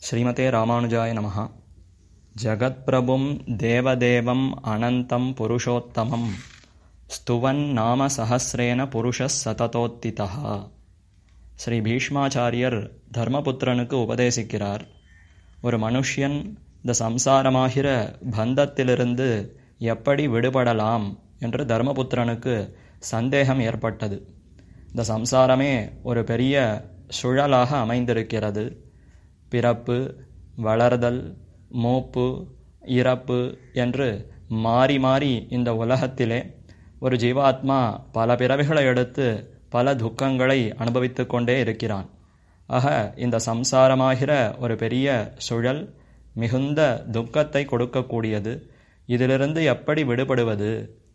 ஸ்ரீமதே ராமானுஜாய நமः ஜகத்பிரபும் தேவதேவம் அனந்தம் புருஷோத்தமம் ஸ்துவன் நாம சஹசிரேன புருஷஸ் சததோத்திதா ஸ்ரீ பீஷ்மாச்சாரியர் தர்மபுத்திரனுக்கு உபதேசிக்கிறார் ஒரு மனுஷ்யன் இந்த சம்சாரமாகிற பந்தத்திலிருந்து எப்படி விடுபடலாம் என்று தர்மபுத்திரனுக்கு சந்தேகம் ஏற்பட்டது இந்த சம்சாரமே ஒரு பெரிய சுழலாக அமைந்திருக்கிறது பிறப்பு வளர்தல் மூப்பு இறப்பு என்று மாறி மாறி இந்த உலகத்திலே ஒரு ஜீவாத்மா பல பிறவிகளை எடுத்து பல துக்கங்களை அனுபவித்து கொண்டே இருக்கிறான் ஆக இந்த சம்சாரமாகிற ஒரு பெரிய சுழல் மிகுந்த துக்கத்தை கொடுக்கக்கூடியது இதிலிருந்து எப்படி விடுபடுவது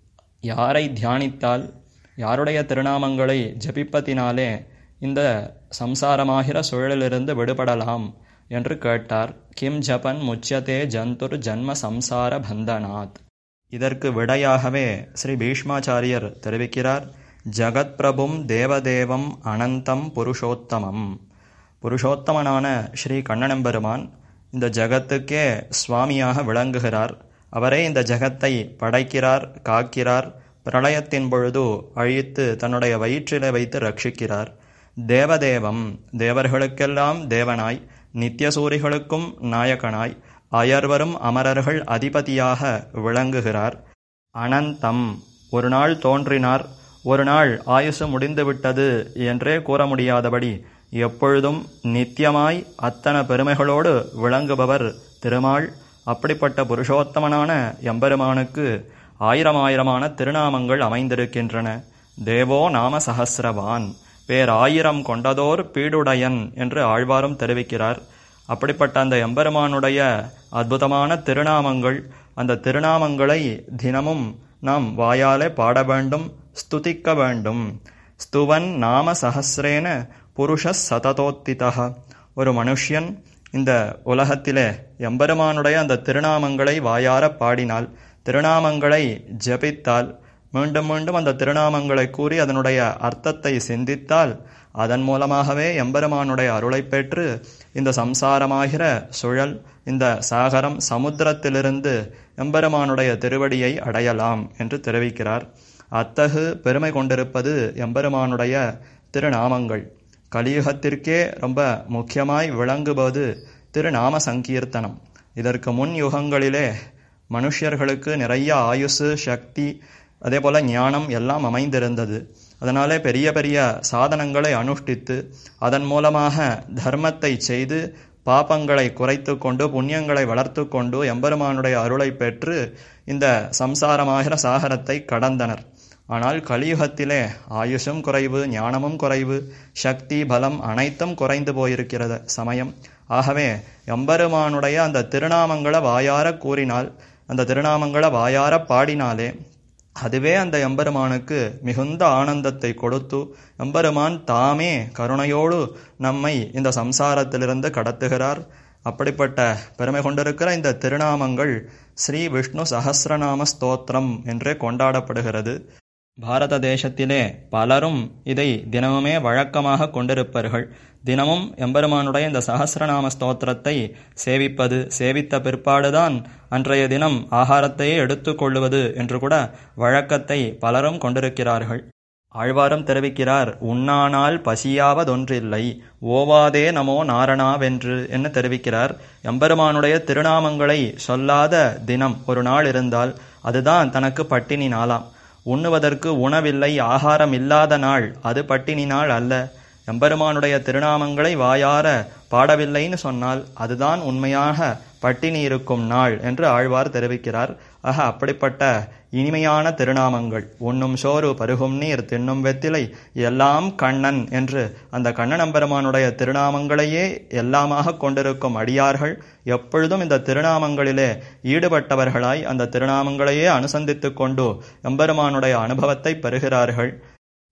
யாரை தியானித்தால் யாருடைய திருநாமங்களை ஜபிப்பதினாலே இந்த சம்சாரமாகிற சுழலிலிருந்து விடுபடலாம் என்று கேட்டார் கிம் ஜபன் முச்சதே ஜந்துர் ஜன்ம சம்சார பந்தனாத் இதற்கு விடையாகவே ஸ்ரீ பீஷ்மாச்சாரியர் தெரிவிக்கிறார் ஜகத் பிரபும் தேவதேவம் அனந்தம் புருஷோத்தமம் புருஷோத்தமனான ஸ்ரீ கண்ணனம்பெருமான் இந்த ஜகத்துக்கே சுவாமியாக விளங்குகிறார் அவரே இந்த ஜகத்தை படைக்கிறார் காக்கிறார் பிரளயத்தின் பொழுது அழித்து தன்னுடைய வயிற்றிலே வைத்து ரட்சிக்கிறார் தேவதேவம் தேவர்களுக்கெல்லாம் தேவனாய் நித்தியசூரிகளுக்கும் நாயகனாய் அயர்வரும் அமரர்கள் அதிபதியாக விளங்குகிறார் அனந்தம் ஒரு நாள் தோன்றினார் ஒரு நாள் ஆயுசு முடிந்துவிட்டது என்றே கூற முடியாதபடி எப்பொழுதும் நித்தியமாய் அத்தனை பெருமைகளோடு விளங்குபவர் திருமால் அப்படிப்பட்ட புருஷோத்தமனான எம்பெருமானுக்கு ஆயிரம் ஆயிரமான திருநாமங்கள் அமைந்திருக்கின்றன தேவோ நாம சஹசிரவான் பேராயிரம் கொண்டதோர் பீடுடையன் என்று ஆழ்வாரும் தெரிவிக்கிறார் அப்படிப்பட்ட அந்த எம்பெருமானுடைய அற்புதமான திருநாமங்கள் அந்த திருநாமங்களை தினமும் நாம் வாயாலே பாட வேண்டும் ஸ்துதிக்க வேண்டும் ஸ்துவன் நாம சஹசிரேன புருஷ சததோத்திதா ஒரு மனுஷியன் இந்த உலகத்திலே எம்பெருமானுடைய அந்த திருநாமங்களை வாயார பாடினால் திருநாமங்களை ஜபித்தால் மீண்டும் மீண்டும் அந்த திருநாமங்களை கூறி அதனுடைய அர்த்தத்தை சிந்தித்தால் அதன் மூலமாகவே எம்பெருமானுடைய அருளை பெற்று இந்த சம்சாரமாகிற சுழல் இந்த சாகரம் சமுத்திரத்திலிருந்து எம்பெருமானுடைய திருவடியை அடையலாம் என்று தெரிவிக்கிறார் அத்தகு பெருமை கொண்டிருப்பது எம்பெருமானுடைய திருநாமங்கள் கலியுகத்திற்கே ரொம்ப முக்கியமாய் விளங்குவது திருநாம சங்கீர்த்தனம் இதற்கு முன் யுகங்களிலே மனுஷர்களுக்கு நிறைய ஆயுசு சக்தி அதே போல ஞானம் எல்லாம் அமைந்திருந்தது அதனாலே பெரிய பெரிய சாதனங்களை அனுஷ்டித்து அதன் மூலமாக தர்மத்தை செய்து பாப்பங்களை குறைத்து கொண்டு புண்ணியங்களை வளர்த்து கொண்டு எம்பெருமானுடைய அருளை பெற்று இந்த சம்சாரமாகிற சாகரத்தை கடந்தனர் ஆனால் கலியுகத்திலே ஆயுஷும் குறைவு ஞானமும் குறைவு சக்தி பலம் அனைத்தும் குறைந்து போயிருக்கிறது சமயம் ஆகவே எம்பெருமானுடைய அந்த திருநாமங்களை வாயார கூறினால் அந்த திருநாமங்களை வாயார பாடினாலே அதுவே அந்த எம்பெருமானுக்கு மிகுந்த ஆனந்தத்தை கொடுத்து எம்பெருமான் தாமே கருணையோடு நம்மை இந்த சம்சாரத்திலிருந்து கடத்துகிறார் அப்படிப்பட்ட பெருமை கொண்டிருக்கிற இந்த திருநாமங்கள் ஸ்ரீ விஷ்ணு சஹசிரநாம ஸ்தோத்திரம் என்றே கொண்டாடப்படுகிறது பாரத தேசத்திலே பலரும் இதை தினமுமே வழக்கமாக கொண்டிருப்பார்கள் தினமும் எம்பெருமானுடைய இந்த சஹசிரநாம ஸ்தோத்திரத்தை சேவிப்பது சேவித்த பிற்பாடுதான் அன்றைய தினம் ஆகாரத்தையே எடுத்துக்கொள்ளுவது என்று கூட வழக்கத்தை பலரும் கொண்டிருக்கிறார்கள் ஆழ்வாரும் தெரிவிக்கிறார் உண்ணானால் பசியாவதொன்றில்லை ஓவாதே நமோ நாரணாவென்று என்று தெரிவிக்கிறார் எம்பெருமானுடைய திருநாமங்களை சொல்லாத தினம் ஒரு நாள் இருந்தால் அதுதான் தனக்கு பட்டினி நாளாம் உண்ணுவதற்கு உணவில்லை ஆகாரம் இல்லாத நாள் அது பட்டினி நாள் அல்ல எம்பெருமானுடைய திருநாமங்களை வாயார பாடவில்லைன்னு சொன்னால் அதுதான் உண்மையாக பட்டினி இருக்கும் நாள் என்று ஆழ்வார் தெரிவிக்கிறார் ஆக அப்படிப்பட்ட இனிமையான திருநாமங்கள் உண்ணும் சோறு பருகும் நீர் தின்னும் வெத்திலை எல்லாம் கண்ணன் என்று அந்த கண்ணனம்பெருமானுடைய திருநாமங்களையே எல்லாமாக கொண்டிருக்கும் அடியார்கள் எப்பொழுதும் இந்த திருநாமங்களிலே ஈடுபட்டவர்களாய் அந்த திருநாமங்களையே அனுசந்தித்து கொண்டு எம்பெருமானுடைய அனுபவத்தை பெறுகிறார்கள்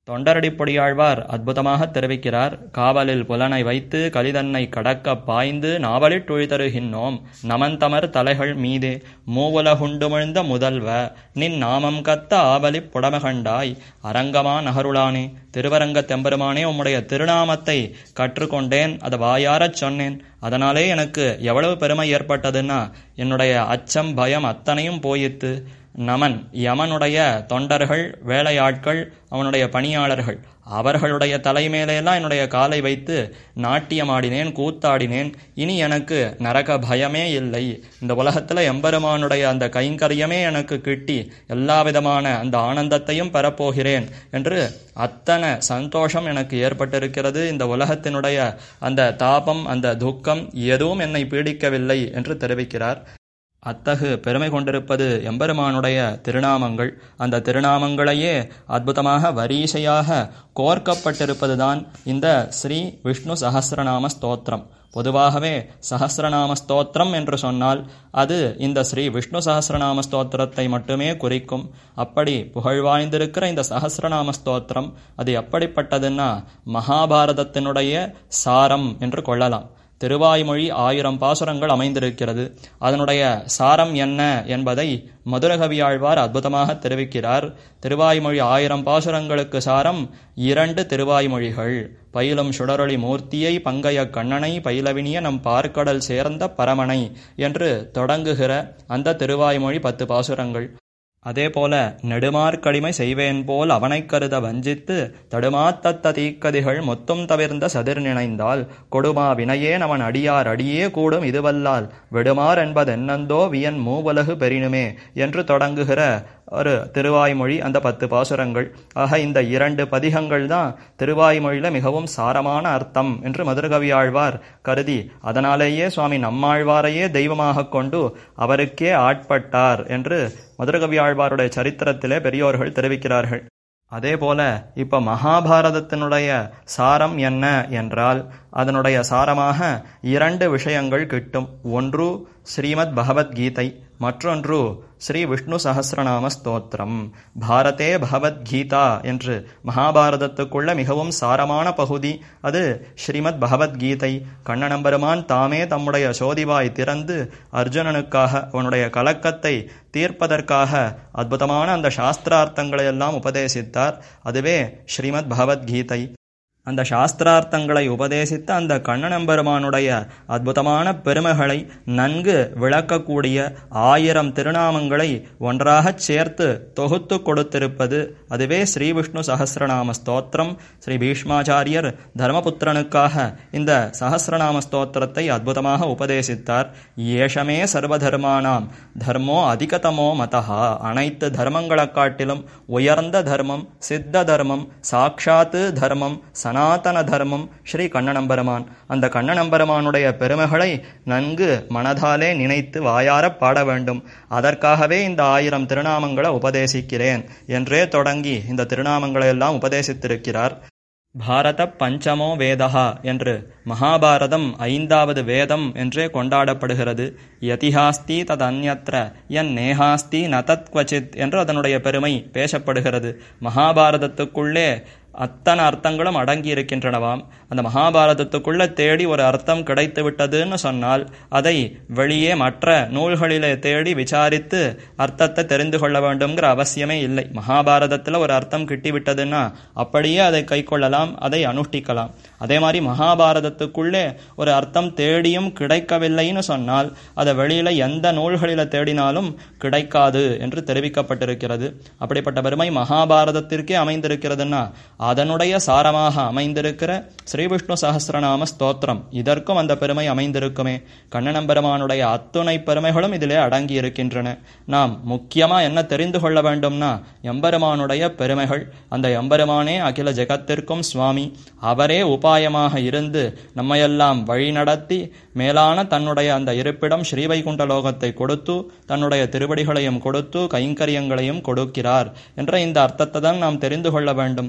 தொண்டரடிப்பொடியாழ்வார் அற்புதமாக தெரிவிக்கிறார் காவலில் புலனை வைத்து கலிதன்னை கடக்க பாய்ந்து நாவலிட்டுழிதருகின்றோம் நமந்தமர் தலைகள் மீதே மூவுலகுண்டுமிழ்ந்த முதல்வ நின் நாமம் கத்த ஆவலிப் புடமகண்டாய் அரங்கமா நகருளானே திருவரங்கத் தெம்பெருமானே உம்முடைய திருநாமத்தை கற்றுக்கொண்டேன் அதை வாயாரச் சொன்னேன் அதனாலே எனக்கு எவ்வளவு பெருமை ஏற்பட்டதுன்னா என்னுடைய அச்சம் பயம் அத்தனையும் போயித்து நமன் யமனுடைய தொண்டர்கள் வேலையாட்கள் அவனுடைய பணியாளர்கள் அவர்களுடைய தலைமையிலெல்லாம் என்னுடைய காலை வைத்து நாட்டியமாடினேன் கூத்தாடினேன் இனி எனக்கு நரக பயமே இல்லை இந்த உலகத்தில் எம்பெருமானுடைய அந்த கைங்கரியமே எனக்கு கிட்டி எல்லா விதமான அந்த ஆனந்தத்தையும் பெறப்போகிறேன் என்று அத்தனை சந்தோஷம் எனக்கு ஏற்பட்டிருக்கிறது இந்த உலகத்தினுடைய அந்த தாபம் அந்த துக்கம் எதுவும் என்னை பீடிக்கவில்லை என்று தெரிவிக்கிறார் அத்தகு பெருமை கொண்டிருப்பது எம்பெருமானுடைய திருநாமங்கள் அந்த திருநாமங்களையே அற்புதமாக வரிசையாக கோர்க்கப்பட்டிருப்பதுதான் இந்த ஸ்ரீ விஷ்ணு சஹசிரநாம ஸ்தோத்திரம் பொதுவாகவே சஹசிரநாம ஸ்தோத்திரம் என்று சொன்னால் அது இந்த ஸ்ரீ விஷ்ணு சஹசிரநாம ஸ்தோத்திரத்தை மட்டுமே குறிக்கும் அப்படி புகழ்வாய்ந்திருக்கிற இந்த சஹசிரநாம ஸ்தோத்திரம் அது எப்படிப்பட்டதுன்னா மகாபாரதத்தினுடைய சாரம் என்று கொள்ளலாம் திருவாய்மொழி ஆயிரம் பாசுரங்கள் அமைந்திருக்கிறது அதனுடைய சாரம் என்ன என்பதை மதுரகவியாழ்வார் அற்புதமாக தெரிவிக்கிறார் திருவாய்மொழி ஆயிரம் பாசுரங்களுக்கு சாரம் இரண்டு திருவாய்மொழிகள் பயிலும் சுடரொளி மூர்த்தியை பங்கைய கண்ணனை பயிலவினிய நம் பார்க்கடல் சேர்ந்த பரமனை என்று தொடங்குகிற அந்த திருவாய்மொழி பத்து பாசுரங்கள் அதேபோல நெடுமார்க்கடிமை செய்வேன் போல் அவனைக் கருத வஞ்சித்து தடுமாத்தத்த தீக்கதிகள் மொத்தம் தவிர்ந்த சதிர் நினைந்தால் கொடுமா வினையேன் அவன் அடியார் அடியே கூடும் இதுவல்லால் விடுமார் என்பதென்னந்தோ வியன் மூவுலகு பெறினுமே என்று தொடங்குகிற ஒரு திருவாய்மொழி அந்த பத்து பாசுரங்கள் ஆக இந்த இரண்டு பதிகங்கள் தான் திருவாய்மொழியில மிகவும் சாரமான அர்த்தம் என்று மதுரகவியாழ்வார் கருதி அதனாலேயே சுவாமி நம்மாழ்வாரையே தெய்வமாக கொண்டு அவருக்கே ஆட்பட்டார் என்று மதுரகவியாழ்வாருடைய சரித்திரத்திலே பெரியோர்கள் தெரிவிக்கிறார்கள் அதே போல இப்ப மகாபாரதத்தினுடைய சாரம் என்ன என்றால் அதனுடைய சாரமாக இரண்டு விஷயங்கள் கிட்டும் ஒன்று ஸ்ரீமத் பகவத்கீதை மற்றொன்று ஸ்ரீ விஷ்ணு சஹசிரநாம ஸ்தோத்திரம் பாரதே பகவத்கீதா என்று மகாபாரதத்துக்குள்ள மிகவும் சாரமான பகுதி அது ஸ்ரீமத் பகவத்கீதை கண்ணனம்பெருமான் தாமே தம்முடைய சோதிவாய் திறந்து அர்ஜுனனுக்காக அவனுடைய கலக்கத்தை தீர்ப்பதற்காக அற்புதமான அந்த சாஸ்திரார்த்தங்களை எல்லாம் உபதேசித்தார் அதுவே ஸ்ரீமத் பகவத்கீதை அந்த சாஸ்திரார்த்தங்களை உபதேசித்த அந்த கண்ணனம்பெருமானுடைய அற்புதமான பெருமைகளை நன்கு விளக்கக்கூடிய ஆயிரம் திருநாமங்களை ஒன்றாகச் சேர்த்து தொகுத்து கொடுத்திருப்பது அதுவே ஸ்ரீ விஷ்ணு சஹசிரநாம ஸ்தோத்திரம் ஸ்ரீ பீஷ்மாச்சாரியர் தர்மபுத்திரனுக்காக இந்த சஹசிரநாம ஸ்தோத்திரத்தை அற்புதமாக உபதேசித்தார் ஏஷமே சர்வதர்மானாம் தர்மோ அதிகதமோ மதஹா அனைத்து தர்மங்களை காட்டிலும் உயர்ந்த தர்மம் சித்த தர்மம் சாட்சாத்து தர்மம் சனாதன தர்மம் ஸ்ரீ கண்ணனம்பெருமான் அந்த கண்ணனம்பெருமானுடைய பெருமைகளை நன்கு மனதாலே நினைத்து வாயார பாட வேண்டும் அதற்காகவே இந்த ஆயிரம் திருநாமங்களை உபதேசிக்கிறேன் என்றே தொடங்கி இந்த திருநாமங்களை எல்லாம் உபதேசித்திருக்கிறார் பாரத பஞ்சமோ வேதா என்று மகாபாரதம் ஐந்தாவது வேதம் என்றே கொண்டாடப்படுகிறது யதிஹாஸ்தி தத் அந்யத்ர என் நேஹாஸ்தி நதத் குவச்சித் என்று அதனுடைய பெருமை பேசப்படுகிறது மகாபாரதத்துக்குள்ளே அத்தனை அர்த்தங்களும் அடங்கி இருக்கின்றனவாம் அந்த மகாபாரதத்துக்குள்ள தேடி ஒரு அர்த்தம் கிடைத்து விட்டதுன்னு சொன்னால் அதை வெளியே மற்ற நூல்களிலே தேடி விசாரித்து அர்த்தத்தை தெரிந்து கொள்ள வேண்டும்ங்கிற அவசியமே இல்லை மகாபாரதத்தில் ஒரு அர்த்தம் கிட்டிவிட்டதுன்னா அப்படியே அதை கை கொள்ளலாம் அதை அனுஷ்டிக்கலாம் அதே மாதிரி மகாபாரதத்துக்குள்ளே ஒரு அர்த்தம் தேடியும் கிடைக்கவில்லைன்னு சொன்னால் அதை வெளியில எந்த நூல்களில தேடினாலும் கிடைக்காது என்று தெரிவிக்கப்பட்டிருக்கிறது அப்படிப்பட்ட பெருமை மகாபாரதத்திற்கே அமைந்திருக்கிறதுன்னா அதனுடைய சாரமாக அமைந்திருக்கிற ஸ்ரீவிஷ்ணு சஹசிரநாம ஸ்தோத்திரம் இதற்கும் அந்த பெருமை அமைந்திருக்குமே கண்ணனம்பெருமானுடைய அத்துணை பெருமைகளும் இதிலே அடங்கி இருக்கின்றன நாம் முக்கியமா என்ன தெரிந்து கொள்ள வேண்டும்னா எம்பெருமானுடைய பெருமைகள் அந்த எம்பெருமானே அகில ஜெகத்திற்கும் சுவாமி அவரே உபாயமாக இருந்து நம்மையெல்லாம் வழிநடத்தி மேலான தன்னுடைய அந்த இருப்பிடம் ஸ்ரீவைகுண்ட லோகத்தை கொடுத்து தன்னுடைய திருவடிகளையும் கொடுத்து கைங்கரியங்களையும் கொடுக்கிறார் என்ற இந்த அர்த்தத்தை தான் நாம் தெரிந்து கொள்ள வேண்டும் அந்த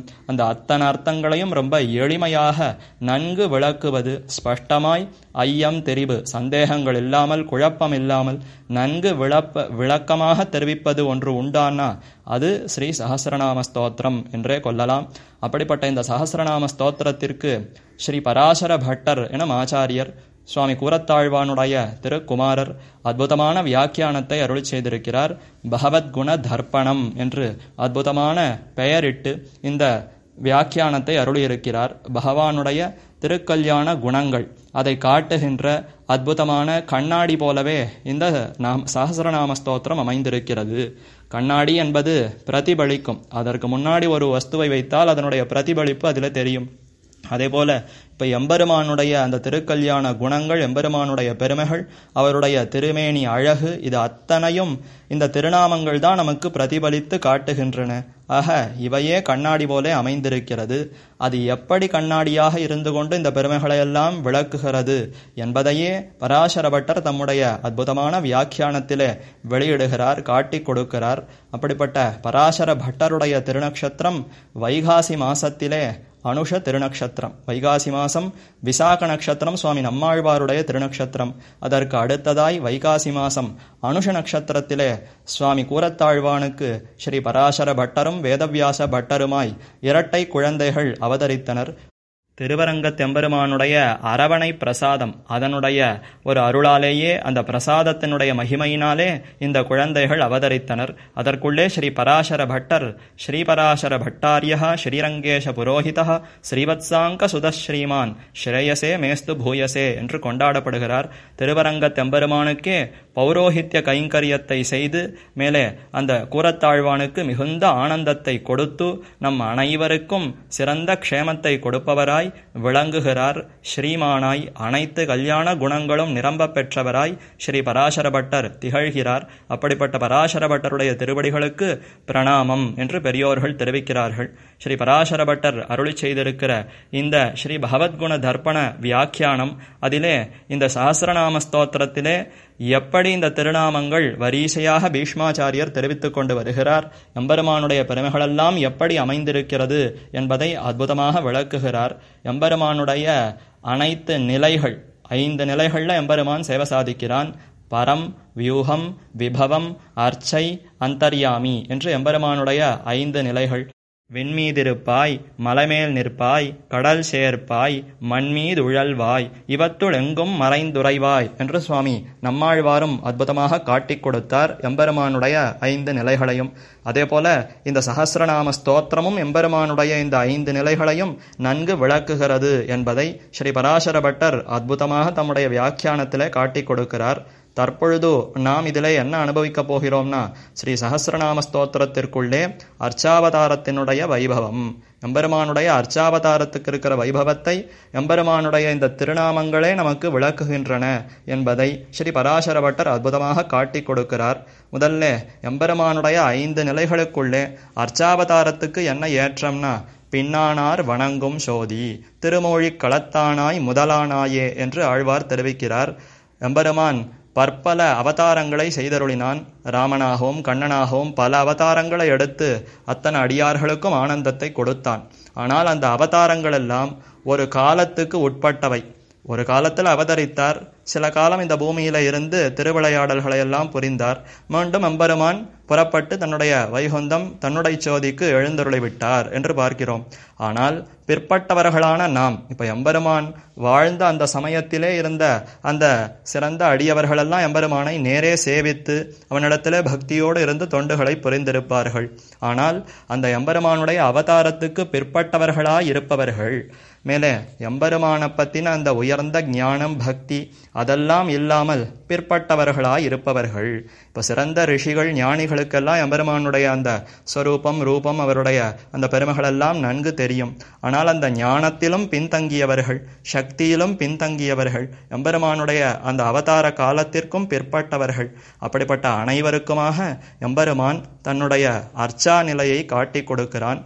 அத்தனை அர்த்தங்களையும் ரொம்ப எளிமையாக நன்கு விளக்குவது ஸ்பஷ்டமாய் ஐயம் தெரிவு சந்தேகங்கள் இல்லாமல் குழப்பம் இல்லாமல் நன்கு விளப்ப விளக்கமாக தெரிவிப்பது ஒன்று உண்டானா அது ஸ்ரீ சஹசிரநாம ஸ்தோத்திரம் என்றே கொள்ளலாம் அப்படிப்பட்ட இந்த சஹசிரநாம ஸ்தோத்திரத்திற்கு ஸ்ரீ பராசர பட்டர் எனும் ஆச்சாரியர் சுவாமி கூரத்தாழ்வானுடைய திருக்குமாரர் அற்புதமான வியாக்கியானத்தை அருளி செய்திருக்கிறார் பகவத்குண தர்ப்பணம் என்று அற்புதமான பெயரிட்டு இந்த வியாக்கியானத்தை அருளியிருக்கிறார் பகவானுடைய திருக்கல்யாண குணங்கள் அதை காட்டுகின்ற அற்புதமான கண்ணாடி போலவே இந்த நாம் சஹசிரநாம ஸ்தோத்திரம் அமைந்திருக்கிறது கண்ணாடி என்பது பிரதிபலிக்கும் அதற்கு முன்னாடி ஒரு வஸ்துவை வைத்தால் அதனுடைய பிரதிபலிப்பு அதில் தெரியும் அதே போல இப்போ எம்பெருமானுடைய அந்த திருக்கல்யாண குணங்கள் எம்பெருமானுடைய பெருமைகள் அவருடைய திருமேனி அழகு இது அத்தனையும் இந்த திருநாமங்கள் தான் நமக்கு பிரதிபலித்து காட்டுகின்றன ஆக இவையே கண்ணாடி போலே அமைந்திருக்கிறது அது எப்படி கண்ணாடியாக இருந்து கொண்டு இந்த பெருமைகளையெல்லாம் விளக்குகிறது என்பதையே பராசர பட்டர் தம்முடைய அற்புதமான வியாக்கியானத்திலே வெளியிடுகிறார் காட்டிக் கொடுக்கிறார் அப்படிப்பட்ட பராசர பட்டருடைய திருநக்ஷத்திரம் வைகாசி மாசத்திலே அனுஷ திருநக்ஷத்திரம் வைகாசி மாசம் விசாக நட்சத்திரம் சுவாமி நம்மாழ்வாருடைய திருநக்ஷத்திரம் அதற்கு அடுத்ததாய் வைகாசி மாசம் அனுஷ நட்சத்திரத்திலே சுவாமி கூரத்தாழ்வானுக்கு ஸ்ரீ பராசர பட்டரும் வேதவியாச பட்டருமாய் இரட்டை குழந்தைகள் அவதரித்தனர் திருவரங்கத்தெம்பெருமானுடைய அரவணை பிரசாதம் அதனுடைய ஒரு அருளாலேயே அந்த பிரசாதத்தினுடைய மகிமையினாலே இந்த குழந்தைகள் அவதரித்தனர் அதற்குள்ளே ஸ்ரீ பராசர பட்டர் ஸ்ரீ பராசர பட்டாரியா ஸ்ரீரங்கேஷ புரோஹிதா ஸ்ரீவத்சாங்க சுதஸ்ரீமான் ஸ்ரேயசே மேஸ்து பூயசே என்று கொண்டாடப்படுகிறார் திருவரங்கத்தெம்பெருமானுக்கே பௌரோஹித்ய கைங்கரியத்தை செய்து மேலே அந்த கூரத்தாழ்வானுக்கு மிகுந்த ஆனந்தத்தை கொடுத்து நம் அனைவருக்கும் சிறந்த க்ஷேமத்தை கொடுப்பவராய் விளங்குகிறார் ஸ்ரீமானாய் அனைத்து கல்யாண குணங்களும் நிரம்ப பெற்றவராய் ஸ்ரீ பராசர பட்டர் திகழ்கிறார் அப்படிப்பட்ட பராசர பட்டருடைய திருவடிகளுக்கு பிரணாமம் என்று பெரியோர்கள் தெரிவிக்கிறார்கள் ஸ்ரீ பராசர பட்டர் அருளி செய்திருக்கிற இந்த ஸ்ரீ பகவத்குண தர்ப்பண வியாக்கியானம் அதிலே இந்த சஹசிரநாம ஸ்தோத்திரத்திலே எப்படி இந்த திருநாமங்கள் வரிசையாக பீஷ்மாச்சாரியர் தெரிவித்துக் கொண்டு வருகிறார் எம்பெருமானுடைய பெருமைகளெல்லாம் எப்படி அமைந்திருக்கிறது என்பதை அற்புதமாக விளக்குகிறார் எம்பெருமானுடைய அனைத்து நிலைகள் ஐந்து நிலைகளில் எம்பெருமான் சேவை சாதிக்கிறான் பரம் வியூகம் விபவம் அர்ச்சை அந்தர்யாமி என்று எம்பெருமானுடைய ஐந்து நிலைகள் விண்மீதிருப்பாய் மலைமேல் நிற்பாய் கடல் சேர்ப்பாய் மண்மீது உழல்வாய் இவத்துள் எங்கும் மறைந்துரைவாய் என்று சுவாமி நம்மாழ்வாரும் அற்புதமாக காட்டிக் கொடுத்தார் எம்பெருமானுடைய ஐந்து நிலைகளையும் அதே போல இந்த சஹசிரநாம ஸ்தோத்திரமும் எம்பெருமானுடைய இந்த ஐந்து நிலைகளையும் நன்கு விளக்குகிறது என்பதை ஸ்ரீ பராசர பட்டர் அற்புதமாக தம்முடைய வியாக்கியானத்திலே காட்டிக் கொடுக்கிறார் தற்பொழுது நாம் இதிலே என்ன அனுபவிக்கப் போகிறோம்னா ஸ்ரீ சஹசிரநாம ஸ்தோத்திரத்திற்குள்ளே அர்ச்சாவதாரத்தினுடைய வைபவம் எம்பெருமானுடைய அர்ச்சாவதாரத்துக்கு இருக்கிற வைபவத்தை எம்பெருமானுடைய இந்த திருநாமங்களே நமக்கு விளக்குகின்றன என்பதை ஸ்ரீ பராசர பட்டர் அற்புதமாக காட்டிக் கொடுக்கிறார் முதல்ல எம்பெருமானுடைய ஐந்து நிலைகளுக்குள்ளே அர்ச்சாவதாரத்துக்கு என்ன ஏற்றம்னா பின்னானார் வணங்கும் சோதி திருமொழி களத்தானாய் முதலானாயே என்று ஆழ்வார் தெரிவிக்கிறார் எம்பெருமான் பற்பல அவதாரங்களை செய்தருளினான் ராமனாகவும் கண்ணனாகவும் பல அவதாரங்களை எடுத்து அத்தனை அடியார்களுக்கும் ஆனந்தத்தை கொடுத்தான் ஆனால் அந்த அவதாரங்கள் எல்லாம் ஒரு காலத்துக்கு உட்பட்டவை ஒரு காலத்தில் அவதரித்தார் சில காலம் இந்த பூமியில இருந்து திருவிளையாடல்களை எல்லாம் புரிந்தார் மீண்டும் எம்பெருமான் புறப்பட்டு தன்னுடைய வைகுந்தம் தன்னுடைய சோதிக்கு எழுந்தருளி விட்டார் என்று பார்க்கிறோம் ஆனால் பிற்பட்டவர்களான நாம் இப்ப எம்பெருமான் வாழ்ந்த அந்த சமயத்திலே இருந்த அந்த சிறந்த அடியவர்களெல்லாம் எம்பெருமானை நேரே சேவித்து அவனிடத்திலே பக்தியோடு இருந்து தொண்டுகளை புரிந்திருப்பார்கள் ஆனால் அந்த எம்பெருமானுடைய அவதாரத்துக்கு பிற்பட்டவர்களாய் இருப்பவர்கள் மேலே எம்பெருமான பத்தின அந்த உயர்ந்த ஞானம் பக்தி அதெல்லாம் இல்லாமல் பிற்பட்டவர்களாய் இருப்பவர்கள் இப்போ சிறந்த ரிஷிகள் ஞானிகளுக்கெல்லாம் எம்பெருமானுடைய அந்த ஸ்வரூபம் ரூபம் அவருடைய அந்த பெருமைகளெல்லாம் நன்கு தெரியும் ஆனால் அந்த ஞானத்திலும் பின்தங்கியவர்கள் சக்தியிலும் பின்தங்கியவர்கள் எம்பெருமானுடைய அந்த அவதார காலத்திற்கும் பிற்பட்டவர்கள் அப்படிப்பட்ட அனைவருக்குமாக எம்பெருமான் தன்னுடைய அர்ச்சா நிலையை காட்டிக் கொடுக்கிறான்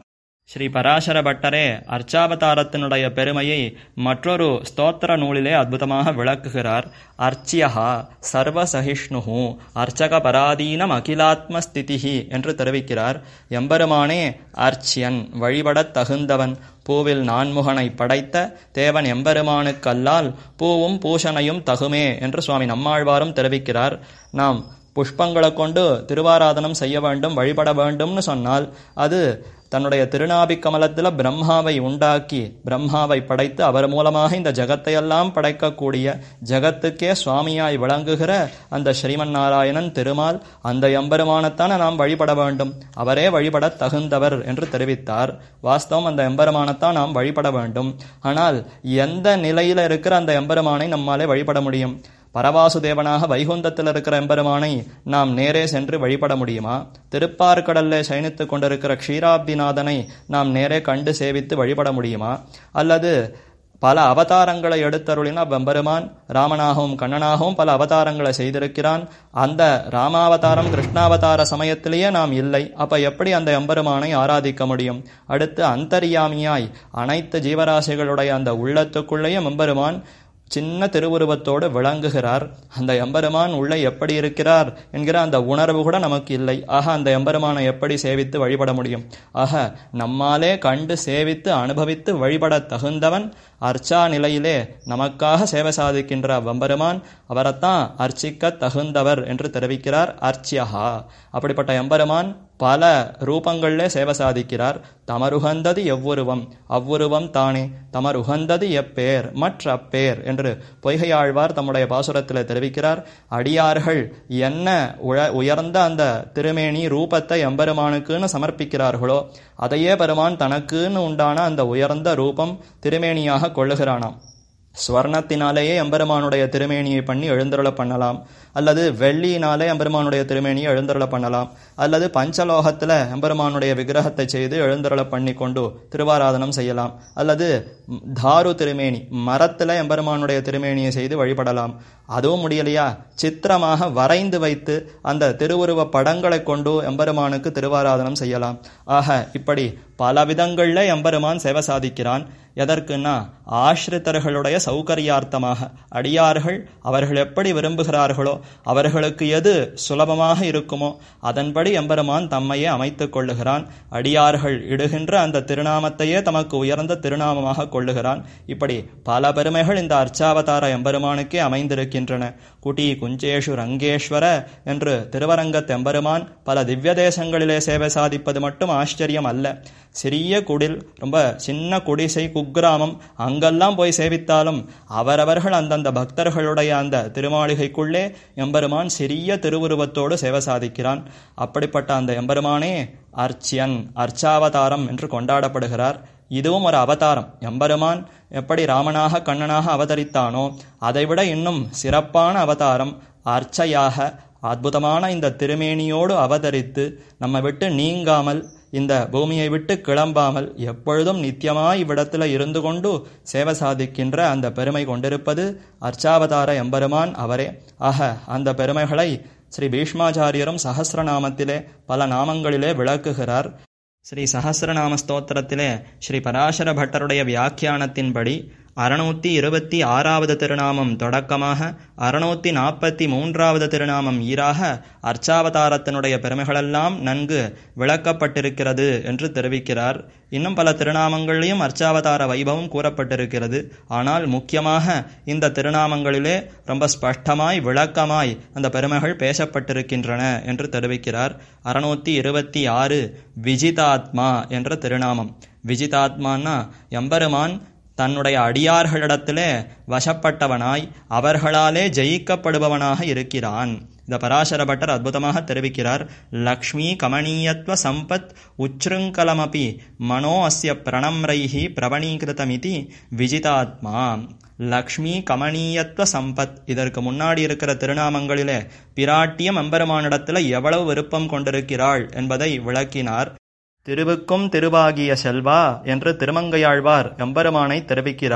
ஸ்ரீ பராசர பட்டரே அர்ச்சாவதாரத்தினுடைய பெருமையை மற்றொரு ஸ்தோத்திர நூலிலே அற்புதமாக விளக்குகிறார் அர்ச்சியஹா சர்வசகிஷ்ணுஹு அர்ச்சக பராதீனம் அகிலாத்ம ஸ்திதிஹி என்று தெரிவிக்கிறார் எம்பெருமானே அர்ச்சியன் வழிபடத் தகுந்தவன் பூவில் நான்முகனை படைத்த தேவன் எம்பெருமானுக்கல்லால் பூவும் பூஷணையும் தகுமே என்று சுவாமி நம்மாழ்வாரும் தெரிவிக்கிறார் நாம் புஷ்பங்களை கொண்டு திருவாராதனம் செய்ய வேண்டும் வழிபட வேண்டும்னு சொன்னால் அது தன்னுடைய திருநாபி கமலத்தில் பிரம்மாவை உண்டாக்கி பிரம்மாவை படைத்து அவர் மூலமாக இந்த ஜகத்தையெல்லாம் படைக்கக்கூடிய ஜகத்துக்கே சுவாமியாய் விளங்குகிற அந்த ஸ்ரீமன் நாராயணன் திருமால் அந்த எம்பெருமானத்தான நாம் வழிபட வேண்டும் அவரே வழிபட தகுந்தவர் என்று தெரிவித்தார் வாஸ்தவம் அந்த எம்பெருமானத்தான் நாம் வழிபட வேண்டும் ஆனால் எந்த நிலையில இருக்கிற அந்த எம்பெருமானை நம்மாலே வழிபட முடியும் பரவாசுதேவனாக வைகுந்தத்தில் இருக்கிற எம்பெருமானை நாம் நேரே சென்று வழிபட முடியுமா திருப்பார்கடல்ல சயனித்துக் கொண்டிருக்கிற க்ஷீராப்திநாதனை நாம் நேரே கண்டு சேவித்து வழிபட முடியுமா அல்லது பல அவதாரங்களை எடுத்தருளின வெம்பெருமான் ராமனாகவும் கண்ணனாகவும் பல அவதாரங்களை செய்திருக்கிறான் அந்த ராமாவதாரம் கிருஷ்ணாவதார சமயத்திலேயே நாம் இல்லை அப்ப எப்படி அந்த எம்பெருமானை ஆராதிக்க முடியும் அடுத்து அந்தரியாமியாய் அனைத்து ஜீவராசிகளுடைய அந்த உள்ளத்துக்குள்ளேயும் எம்பெருமான் சின்ன திருவுருவத்தோடு விளங்குகிறார் அந்த எம்பெருமான் உள்ளே எப்படி இருக்கிறார் என்கிற அந்த உணர்வு கூட நமக்கு இல்லை ஆக அந்த எம்பெருமானை எப்படி சேவித்து வழிபட முடியும் ஆக நம்மாலே கண்டு சேவித்து அனுபவித்து வழிபட தகுந்தவன் அர்ச்சா நிலையிலே நமக்காக சேவை சாதிக்கின்ற வெம்பெருமான் அவரைத்தான் அர்ச்சிக்க தகுந்தவர் என்று தெரிவிக்கிறார் அர்ச்சியஹா அப்படிப்பட்ட எம்பெருமான் பல ரூபங்களிலே சேவை சாதிக்கிறார் தமருகந்தது எவ்வுருவம் அவ்வுருவம் தானே தமருகந்தது எப்பேர் மற்ற அப்பேர் என்று பொய்கையாழ்வார் தம்முடைய பாசுரத்தில் தெரிவிக்கிறார் அடியார்கள் என்ன உழ உயர்ந்த அந்த திருமேனி ரூபத்தை எம்பெருமானுக்குன்னு சமர்ப்பிக்கிறார்களோ அதையே பெருமான் தனக்குன்னு உண்டான அந்த உயர்ந்த ரூபம் திருமேனியாக கொள்ளுகிறானாம் ஸ்வர்ணத்தினாலேயே எம்பெருமானுடைய திருமேனியை பண்ணி எழுந்தருள பண்ணலாம் அல்லது வெள்ளியினாலே எம்பெருமானுடைய திருமேனியை எழுந்தருள பண்ணலாம் அல்லது பஞ்சலோகத்தில் எம்பெருமானுடைய விக்கிரகத்தை செய்து எழுந்தருள பண்ணி கொண்டு திருவாராதனம் செய்யலாம் அல்லது தாரு திருமேனி மரத்தில் எம்பெருமானுடைய திருமேனியை செய்து வழிபடலாம் அதுவும் முடியலையா சித்திரமாக வரைந்து வைத்து அந்த திருவுருவ படங்களை கொண்டு எம்பெருமானுக்கு திருவாராதனம் செய்யலாம் ஆக இப்படி பல விதங்களில் எம்பெருமான் சேவை சாதிக்கிறான் எதற்குன்னா ஆசிரித்தர்களுடைய சௌகரியார்த்தமாக அடியார்கள் அவர்கள் எப்படி விரும்புகிறார்களோ அவர்களுக்கு எது சுலபமாக இருக்குமோ அதன்படி எம்பெருமான் தம்மையே அமைத்துக் கொள்ளுகிறான் அடியார்கள் இடுகின்ற அந்த திருநாமத்தையே தமக்கு உயர்ந்த திருநாமமாக கொள்ளுகிறான் இப்படி பல பெருமைகள் இந்த அர்ச்சாவதார எம்பெருமானுக்கே அமைந்திருக்கின்றன குட்டி குஞ்சேஷு ரங்கேஸ்வர என்று திருவரங்கத் எம்பெருமான் பல திவ்ய தேசங்களிலே சேவை சாதிப்பது மட்டும் ஆச்சரியம் அல்ல சிறிய குடில் ரொம்ப சின்ன குடிசை குக்கிராமம் அங்கெல்லாம் போய் சேவித்தாலும் அவரவர்கள் அந்தந்த பக்தர்களுடைய அந்த திருமாளிகைக்குள்ளே எம்பெருமான் சிறிய திருவுருவத்தோடு சேவை சாதிக்கிறான் அப்படிப்பட்ட அந்த எம்பெருமானே அர்ச்சியன் அர்ச்சாவதாரம் என்று கொண்டாடப்படுகிறார் இதுவும் ஒரு அவதாரம் எம்பெருமான் எப்படி ராமனாக கண்ணனாக அவதரித்தானோ அதைவிட இன்னும் சிறப்பான அவதாரம் அர்ச்சையாக அற்புதமான இந்த திருமேனியோடு அவதரித்து நம்ம விட்டு நீங்காமல் இந்த பூமியை விட்டு கிளம்பாமல் எப்பொழுதும் நித்தியமாய் இவ்விடத்தில் இருந்து கொண்டு சேவை சாதிக்கின்ற அந்த பெருமை கொண்டிருப்பது அர்ச்சாவதார எம்பெருமான் அவரே ஆக அந்த பெருமைகளை ஸ்ரீ பீஷ்மாச்சாரியரும் சஹசிரநாமத்திலே பல நாமங்களிலே விளக்குகிறார் ஸ்ரீ சஹசிரநாம ஸ்தோத்திரத்திலே ஸ்ரீ பராசர பட்டருடைய வியாக்கியானத்தின்படி அறுநூத்தி இருபத்தி ஆறாவது திருநாமம் தொடக்கமாக அறுநூத்தி நாற்பத்தி மூன்றாவது திருநாமம் ஈராக அர்ச்சாவதாரத்தினுடைய பெருமைகளெல்லாம் நன்கு விளக்கப்பட்டிருக்கிறது என்று தெரிவிக்கிறார் இன்னும் பல திருநாமங்களிலும் அர்ச்சாவதார வைபவம் கூறப்பட்டிருக்கிறது ஆனால் முக்கியமாக இந்த திருநாமங்களிலே ரொம்ப ஸ்பஷ்டமாய் விளக்கமாய் அந்த பெருமைகள் பேசப்பட்டிருக்கின்றன என்று தெரிவிக்கிறார் அறுநூத்தி இருபத்தி ஆறு விஜிதாத்மா என்ற திருநாமம் விஜிதாத்மான்னா எம்பெருமான் தன்னுடைய அடியார்களிடத்திலே வசப்பட்டவனாய் அவர்களாலே ஜெயிக்கப்படுபவனாக இருக்கிறான் இந்த பராசர பட்டர் அற்புதமாக தெரிவிக்கிறார் லக்ஷ்மி கமனீயத்வ சம்பத் உச்ருங்கலமபி மனோ அஸ்ய பிரணம்ரைஹி பிரவணீகிருதமிதி விஜிதாத்மா லக்ஷ்மி கமனீயத்வ சம்பத் இதற்கு முன்னாடி இருக்கிற திருநாமங்களிலே பிராட்டியம் எம்பெருமானிடத்தில் எவ்வளவு விருப்பம் கொண்டிருக்கிறாள் என்பதை விளக்கினார் திருவுக்கும் திருவாகிய செல்வா என்று திருமங்கையாழ்வார் எம்பெருமானை தெரிவிக்கிறார்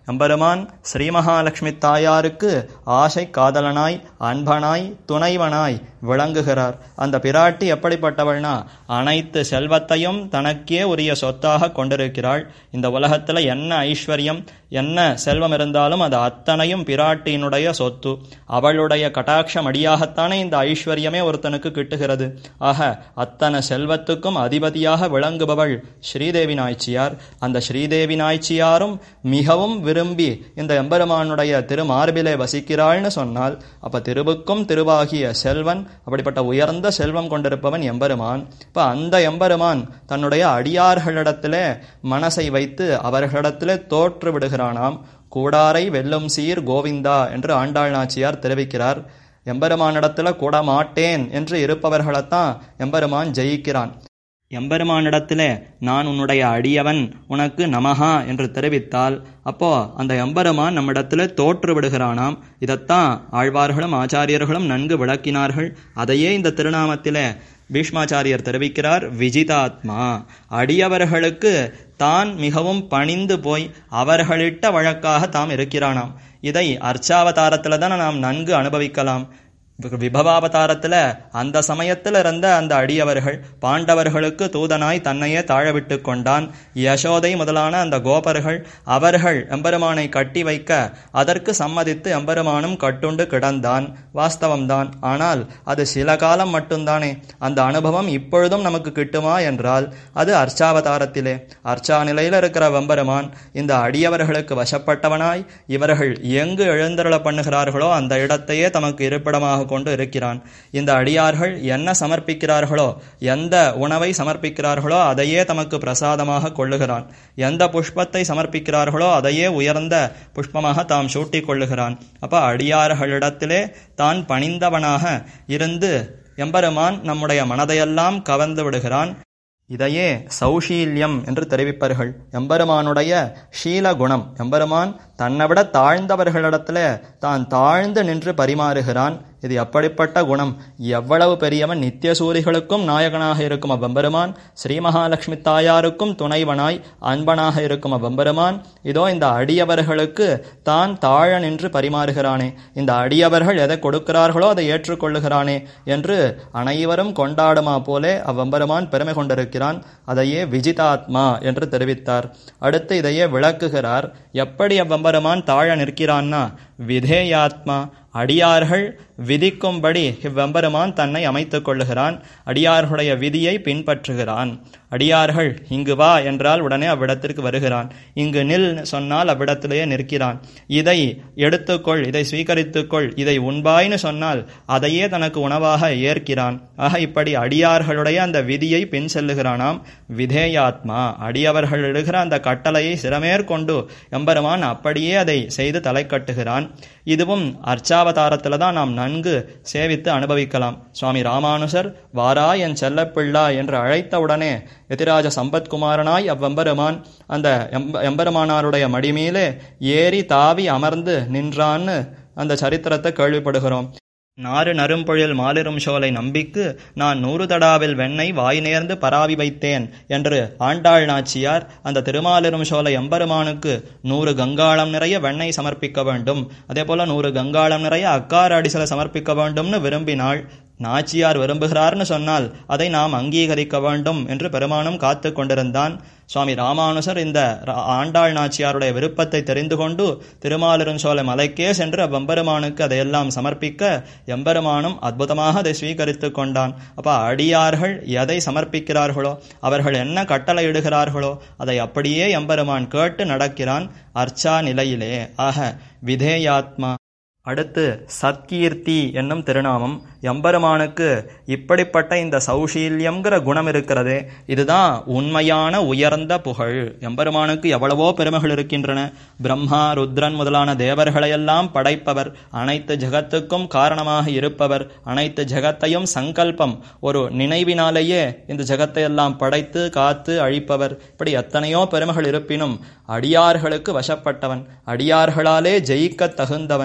எம்பெருமான் ஸ்ரீ மகாலட்சுமி தாயாருக்கு ஆசை காதலனாய் அன்பனாய் துணைவனாய் விளங்குகிறார் அந்த பிராட்டி எப்படிப்பட்டவள்னா அனைத்து செல்வத்தையும் தனக்கே உரிய சொத்தாக கொண்டிருக்கிறாள் இந்த உலகத்துல என்ன ஐஸ்வர்யம் என்ன செல்வம் இருந்தாலும் அது அத்தனையும் பிராட்டியினுடைய சொத்து அவளுடைய கட்டாட்சம் அடியாகத்தானே இந்த ஐஸ்வர்யமே ஒருத்தனுக்கு கிட்டுகிறது ஆக அத்தனை செல்வத்துக்கும் அதிபதியாக விளங்குபவள் ஸ்ரீதேவி நாய்ச்சியார் அந்த ஸ்ரீதேவி நாய்ச்சியாரும் மிகவும் விரும்பி இந்த எம்பெருமானுடைய திருமார்பிலே வசிக்கிறாள்னு சொன்னால் அப்ப திருவுக்கும் திருவாகிய செல்வன் அப்படிப்பட்ட உயர்ந்த செல்வம் கொண்டிருப்பவன் எம்பெருமான் இப்ப அந்த எம்பெருமான் தன்னுடைய அடியார்களிடத்திலே மனசை வைத்து அவர்களிடத்திலே தோற்று விடுகிறானாம் கூடாரை வெல்லும் சீர் கோவிந்தா என்று ஆண்டாள் நாச்சியார் தெரிவிக்கிறார் எம்பெருமானிடத்துல கூட மாட்டேன் என்று இருப்பவர்களைத்தான் எம்பெருமான் ஜெயிக்கிறான் எம்பெருமானிடத்திலே நான் உன்னுடைய அடியவன் உனக்கு நமஹா என்று தெரிவித்தால் அப்போ அந்த எம்பெருமான் நம்மிடத்திலே தோற்று விடுகிறானாம் இதைத்தான் ஆழ்வார்களும் ஆச்சாரியர்களும் நன்கு விளக்கினார்கள் அதையே இந்த திருநாமத்திலே பீஷ்மாச்சாரியர் தெரிவிக்கிறார் விஜிதாத்மா அடியவர்களுக்கு தான் மிகவும் பணிந்து போய் அவர்களிட்ட வழக்காக தாம் இருக்கிறானாம் இதை அர்ச்சாவதாரத்தில் தான் நாம் நன்கு அனுபவிக்கலாம் விபவாவதாரத்துல அந்த சமயத்துல இருந்த அந்த அடியவர்கள் பாண்டவர்களுக்கு தூதனாய் தன்னையே தாழவிட்டு கொண்டான் யசோதை முதலான அந்த கோபர்கள் அவர்கள் எம்பெருமானை கட்டி வைக்க அதற்கு சம்மதித்து எம்பெருமானும் கட்டுண்டு கிடந்தான் வாஸ்தவம்தான் ஆனால் அது சில காலம் மட்டும்தானே அந்த அனுபவம் இப்பொழுதும் நமக்கு கிட்டுமா என்றால் அது அர்ச்சாவதாரத்திலே அர்ச்சா நிலையில இருக்கிற வெம்பெருமான் இந்த அடியவர்களுக்கு வசப்பட்டவனாய் இவர்கள் எங்கு எழுந்தருள பண்ணுகிறார்களோ அந்த இடத்தையே தமக்கு இருப்பிடமாக கொண்டு இருக்கிறான் இந்த அடியார்கள் என்ன சமர்ப்பிக்கிறார்களோ எந்த உணவை சமர்ப்பிக்கிறார்களோ அதையே தமக்கு பிரசாதமாக கொள்ளுகிறான் எந்த புஷ்பத்தை சமர்ப்பிக்கிறார்களோ அதையே உயர்ந்த புஷ்பமாக தாம் சூட்டிக் கொள்ளுகிறான் அப்ப அடியார்களிடத்திலே தான் பணிந்தவனாக இருந்து எம்பெருமான் நம்முடைய மனதையெல்லாம் கவர்ந்து விடுகிறான் இதையே சௌஷீல்யம் என்று தெரிவிப்பார்கள் எம்பெருமானுடைய ஷீல குணம் எம்பெருமான் தன்னை விட தாழ்ந்தவர்களிடத்துல தான் தாழ்ந்து நின்று பரிமாறுகிறான் இது எப்படிப்பட்ட குணம் எவ்வளவு பெரியவன் நித்திய சூரிகளுக்கும் நாயகனாக இருக்கும் அவ்வெம்பெருமான் ஸ்ரீ மகாலட்சுமி தாயாருக்கும் துணைவனாய் அன்பனாக இருக்கும் அவ்வெம்பெருமான் இதோ இந்த அடியவர்களுக்கு தான் தாழ நின்று பரிமாறுகிறானே இந்த அடியவர்கள் எதை கொடுக்கிறார்களோ அதை ஏற்றுக்கொள்ளுகிறானே என்று அனைவரும் கொண்டாடுமா போலே அவ்வெம்பெருமான் பெருமை கொண்டிருக்கிறான் அதையே விஜிதாத்மா என்று தெரிவித்தார் அடுத்து இதையே விளக்குகிறார் எப்படி அவ்வெம்பெருமான் தாழ நிற்கிறான்னா விதேயாத்மா அடியார்கள் விதிக்கும்படி இவ்வெம்பெருமான் தன்னை அமைத்துக் கொள்ளுகிறான் அடியார்களுடைய விதியை பின்பற்றுகிறான் அடியார்கள் இங்கு வா என்றால் உடனே அவ்விடத்திற்கு வருகிறான் இங்கு நில் சொன்னால் அவ்விடத்திலேயே நிற்கிறான் இதை எடுத்துக்கொள் இதை ஸ்வீகரித்துக்கொள் இதை உண்பாய்னு சொன்னால் அதையே தனக்கு உணவாக ஏற்கிறான் ஆக இப்படி அடியார்களுடைய அந்த விதியை பின் செல்லுகிறானாம் விதேயாத்மா அடியவர்கள் இடுகிற அந்த கட்டளையை சிறமேற்கொண்டு எம்பெருமான் அப்படியே அதை செய்து தலை கட்டுகிறான் இதுவும் அர்ச்சாவதாரத்தில் தான் நாம் நன்கு சேவித்து அனுபவிக்கலாம் சுவாமி ராமானுசர் வாரா என் செல்லப்பிள்ளா என்று அழைத்தவுடனே எதிராஜ சம்பத்குமாரனாய் அவ்வெம்பெருமான் அந்த எம்ப எம்பெருமானாருடைய மடிமேலே ஏறி தாவி அமர்ந்து நின்றான்னு அந்த சரித்திரத்தை கேள்விப்படுகிறோம் நாறு நறும்பொழில் மாலிரும் சோலை நம்பிக்கு நான் நூறு தடாவில் வெண்ணெய் வாய் நேர்ந்து பராவி வைத்தேன் என்று ஆண்டாள் நாச்சியார் அந்த திருமாலிரும் சோலை எம்பெருமானுக்கு நூறு கங்காளம் நிறைய வெண்ணெய் சமர்ப்பிக்க வேண்டும் அதே போல நூறு கங்காளம் நிறைய அக்கார அடிசலை சமர்ப்பிக்க வேண்டும்னு விரும்பினாள் நாச்சியார் விரும்புகிறார்னு சொன்னால் அதை நாம் அங்கீகரிக்க வேண்டும் என்று பெருமானும் காத்து கொண்டிருந்தான் சுவாமி ராமானுசர் இந்த ஆண்டாள் நாச்சியாருடைய விருப்பத்தை தெரிந்து கொண்டு திருமாலிருஞ்சோலை மலைக்கே சென்று அவ்வெம்பெருமானுக்கு அதையெல்லாம் சமர்ப்பிக்க எம்பெருமானும் அற்புதமாக அதை ஸ்வீகரித்து கொண்டான் அப்ப அடியார்கள் எதை சமர்ப்பிக்கிறார்களோ அவர்கள் என்ன கட்டளையிடுகிறார்களோ அதை அப்படியே எம்பெருமான் கேட்டு நடக்கிறான் அர்ச்சா நிலையிலே ஆக விதேயாத்மா அடுத்து சத்கீர்த்தி என்னும் திருநாமம் எம்பெருமானுக்கு இப்படிப்பட்ட இந்த சௌஷீல்யம்ங்கிற குணம் இருக்கிறதே இதுதான் உண்மையான உயர்ந்த புகழ் எம்பெருமானுக்கு எவ்வளவோ பெருமைகள் இருக்கின்றன பிரம்மா ருத்ரன் முதலான தேவர்களையெல்லாம் படைப்பவர் அனைத்து ஜெகத்துக்கும் காரணமாக இருப்பவர் அனைத்து ஜெகத்தையும் சங்கல்பம் ஒரு நினைவினாலேயே இந்த ஜெகத்தை எல்லாம் படைத்து காத்து அழிப்பவர் இப்படி எத்தனையோ பெருமைகள் இருப்பினும் அடியார்களுக்கு வசப்பட்டவன் அடியார்களாலே ஜெயிக்க தகுந்தவன்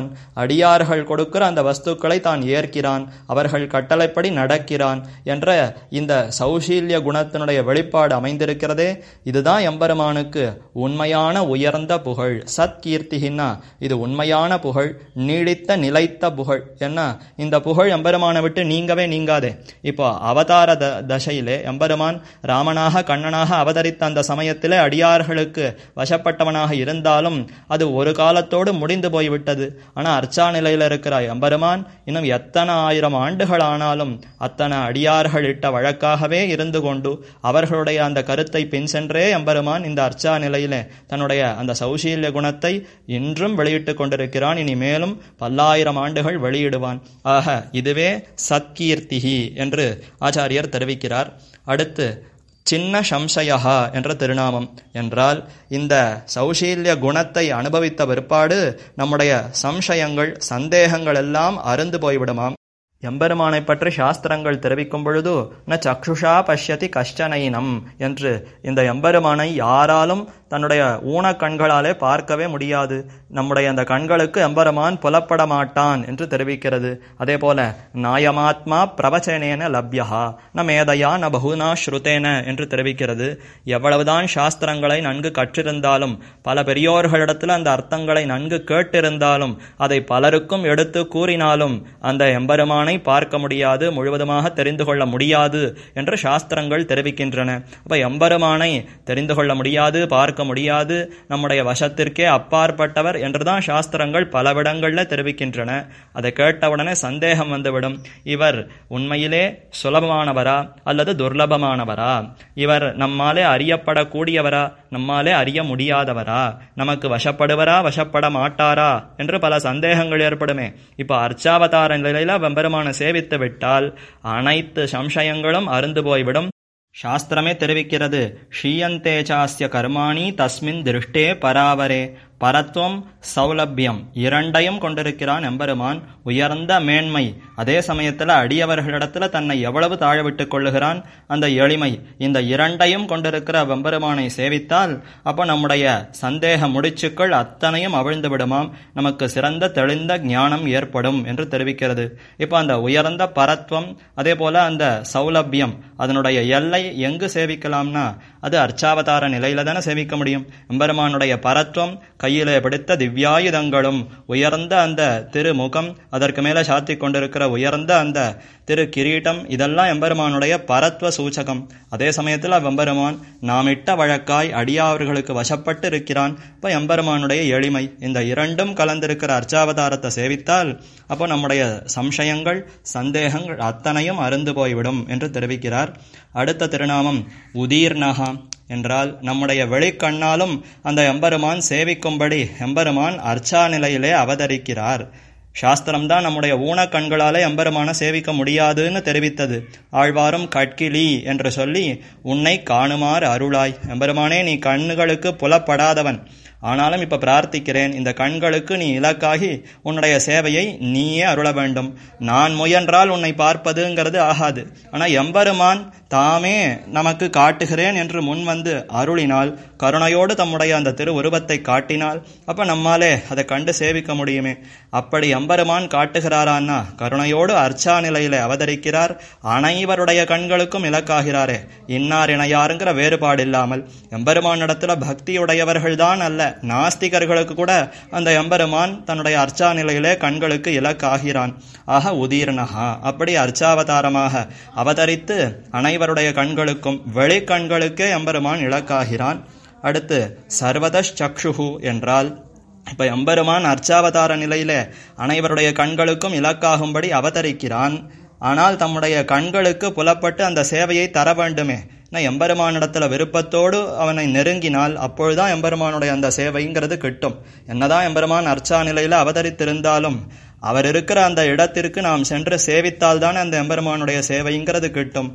அடியார்கள் கொடுக்கிற அந்த வஸ்துக்களை தான் ஏற்கிறான் அவர்கள் கட்டளைப்படி நடக்கிறான் என்ற இந்த சௌஷீல்ய குணத்தினுடைய வெளிப்பாடு அமைந்திருக்கிறதே இதுதான் எம்பெருமானுக்கு உண்மையான உயர்ந்த புகழ் சத்கீர்த்திகின்னா இது உண்மையான புகழ் நீடித்த நிலைத்த புகழ் என்ன இந்த புகழ் எம்பெருமானை விட்டு நீங்கவே நீங்காதே இப்போ அவதார த தசையிலே எம்பெருமான் ராமனாக கண்ணனாக அவதரித்த அந்த சமயத்திலே அடியார்களுக்கு வசப்பட்டவனாக இருந்தாலும் அது ஒரு காலத்தோடு முடிந்து போய்விட்டது ஆனா அர்ச்சா நிலையில இருக்கிற எம்பெருமான் இன்னும் எத்தனை ஆயிரம் ஆண்டுகள் ஆனாலும் அத்தனை அடியார்கள் இட்ட வழக்காகவே இருந்து கொண்டு அவர்களுடைய அந்த கருத்தை பின் சென்றே எம்பெருமான் இந்த அர்ச்சா நிலையிலே தன்னுடைய அந்த சௌசீல்ய குணத்தை இன்றும் வெளியிட்டுக் கொண்டிருக்கிறான் இனி மேலும் பல்லாயிரம் ஆண்டுகள் வெளியிடுவான் ஆக இதுவே சத்கீர்த்திகி என்று ஆச்சாரியர் தெரிவிக்கிறார் அடுத்து சின்ன சம்சயா என்ற திருநாமம் என்றால் இந்த சௌசீல்ய குணத்தை அனுபவித்த பிற்பாடு நம்முடைய சம்சயங்கள் சந்தேகங்கள் எல்லாம் அருந்து போய்விடுமாம் எம்பெருமானை பற்றி சாஸ்திரங்கள் தெரிவிக்கும் பொழுது ந சக்ஷுஷா பஷ்யதி கஷ்டனைனம் என்று இந்த எம்பெருமானை யாராலும் தன்னுடைய ஊன கண்களாலே பார்க்கவே முடியாது நம்முடைய அந்த கண்களுக்கு எம்பெருமான் புலப்பட மாட்டான் என்று தெரிவிக்கிறது அதே போல நாயமாத்மா பிரவச்சனேன லப்யஹா ந மேதையா ந பகுனா ஸ்ருதேன என்று தெரிவிக்கிறது எவ்வளவுதான் சாஸ்திரங்களை நன்கு கற்றிருந்தாலும் பல பெரியோர்களிடத்தில் அந்த அர்த்தங்களை நன்கு கேட்டிருந்தாலும் அதை பலருக்கும் எடுத்து கூறினாலும் அந்த எம்பெருமானை பார்க்க முடியாது முழுவதுமாக தெரிந்து கொள்ள முடியாது என்று சாஸ்திரங்கள் தெரிவிக்கின்றன அப்ப எம்பெருமானை தெரிந்து கொள்ள முடியாது பார்க்க முடியாது நம்முடைய வசத்திற்கே அப்பாற்பட்டவர் என்றுதான் சாஸ்திரங்கள் பலவிடங்கள்ல தெரிவிக்கின்றன அதை கேட்டவுடனே சந்தேகம் வந்துவிடும் இவர் உண்மையிலே சுலபமானவரா அல்லது துர்லபமானவரா இவர் நம்மாலே அறியப்படக்கூடியவரா நம்மாலே அறிய முடியாதவரா நமக்கு வசப்படுவரா வசப்பட மாட்டாரா என்று பல சந்தேகங்கள் ஏற்படுமே இப்ப அர்ச்சாவதார நிலையில வெம்பெருமான சேவித்து விட்டால் அனைத்து சம்சயங்களும் அருந்து போய்விடும் சாஸ்திரமே தெரிவிக்கிறது ஷீயந்தேஜாஸ்ய கர்மாணி தஸ்மின் திருஷ்டே பராவரே பரத்துவம் சௌலபியம் இரண்டையும் கொண்டிருக்கிறான் எம்பெருமான் உயர்ந்த மேன்மை அதே சமயத்தில் அடியவர்களிடத்துல தன்னை எவ்வளவு தாழ விட்டுக் கொள்ளுகிறான் அந்த எளிமை இந்த இரண்டையும் கொண்டிருக்கிற வெம்பெருமானை சேவித்தால் அப்போ நம்முடைய சந்தேக முடிச்சுக்கள் அத்தனையும் அவிழ்ந்து விடுமாம் நமக்கு சிறந்த தெளிந்த ஞானம் ஏற்படும் என்று தெரிவிக்கிறது இப்போ அந்த உயர்ந்த பரத்வம் அதே போல அந்த சௌலபியம் அதனுடைய எல்லை எங்கு சேவிக்கலாம்னா அது அர்ச்சாவதார நிலையில தானே சேவிக்க முடியும் எம்பெருமானுடைய பரத்வம் கையிலே பிடித்த திவ்யாயுதங்களும் உயர்ந்த அந்த திருமுகம் அதற்கு மேல சாத்தி கொண்டிருக்கிற உயர்ந்த அந்த திரு கிரீட்டம் இதெல்லாம் எம்பெருமானுடைய பரத்வ சூச்சகம் அதே சமயத்தில் வெம்பெருமான் நாம் இட்ட வழக்காய் அடியாவர்களுக்கு வசப்பட்டு இருக்கிறான் இப்போ எம்பெருமானுடைய எளிமை இந்த இரண்டும் கலந்திருக்கிற அர்ச்சாவதாரத்தை சேவித்தால் அப்போ நம்முடைய சம்சயங்கள் சந்தேகங்கள் அத்தனையும் அருந்து போய்விடும் என்று தெரிவிக்கிறார் அடுத்த திருநாமம் உதீர்ணகா என்றால் நம்முடைய வெளிக்கண்ணாலும் அந்த எம்பெருமான் சேவிக்கும்படி எம்பெருமான் அர்ச்சா நிலையிலே அவதரிக்கிறார் சாஸ்திரம்தான் நம்முடைய ஊன கண்களாலே எம்பெருமான சேவிக்க முடியாதுன்னு தெரிவித்தது ஆழ்வாரும் கட்கிலி என்று சொல்லி உன்னை காணுமாறு அருளாய் எம்பெருமானே நீ கண்ணுகளுக்கு புலப்படாதவன் ஆனாலும் இப்ப பிரார்த்திக்கிறேன் இந்த கண்களுக்கு நீ இலக்காகி உன்னுடைய சேவையை நீயே அருள வேண்டும் நான் முயன்றால் உன்னை பார்ப்பதுங்கிறது ஆகாது ஆனா எம்பெருமான் தாமே நமக்கு காட்டுகிறேன் என்று முன் வந்து அருளினால் கருணையோடு தம்முடைய அந்த திரு உருவத்தை காட்டினால் அப்ப நம்மாலே அதை கண்டு சேவிக்க முடியுமே அப்படி எம்பெருமான் காட்டுகிறாரான்னா கருணையோடு அர்ச்சா நிலையில அவதரிக்கிறார் அனைவருடைய கண்களுக்கும் இலக்காகிறாரே இன்னார் இணையாருங்கிற வேறுபாடு இல்லாமல் எம்பெருமானிடத்துல பக்தியுடையவர்கள் தான் அல்ல நாஸ்திகர்களுக்கு கூட அந்த எம்பெருமான் தன்னுடைய அர்ச்சா நிலையிலே கண்களுக்கு இலக்காகிறான் ஆக உதீர்ணகா அப்படி அர்ச்சாவதாரமாக அவதரித்து அனைவருடைய கண்களுக்கும் வெளிக்கண்களுக்கே எம்பெருமான் இலக்காகிறான் அடுத்து சர்வதஷ் சக்ஷுகு என்றால் இப்ப எம்பெருமான் அர்ச்சாவதார நிலையிலே அனைவருடைய கண்களுக்கும் இலக்காகும்படி அவதரிக்கிறான் ஆனால் தம்முடைய கண்களுக்கு புலப்பட்டு அந்த சேவையை தர வேண்டுமே நான் எம்பெருமானிடத்துல விருப்பத்தோடு அவனை நெருங்கினால் அப்பொழுதுதான் எம்பெருமானுடைய அந்த சேவைங்கிறது கிட்டும் என்னதான் எம்பெருமான் அர்ச்சா நிலையில அவதரித்திருந்தாலும் அவர் இருக்கிற அந்த இடத்திற்கு நாம் சென்று சேவித்தால் தான் அந்த எம்பெருமானுடைய சேவைங்கிறது கிட்டும்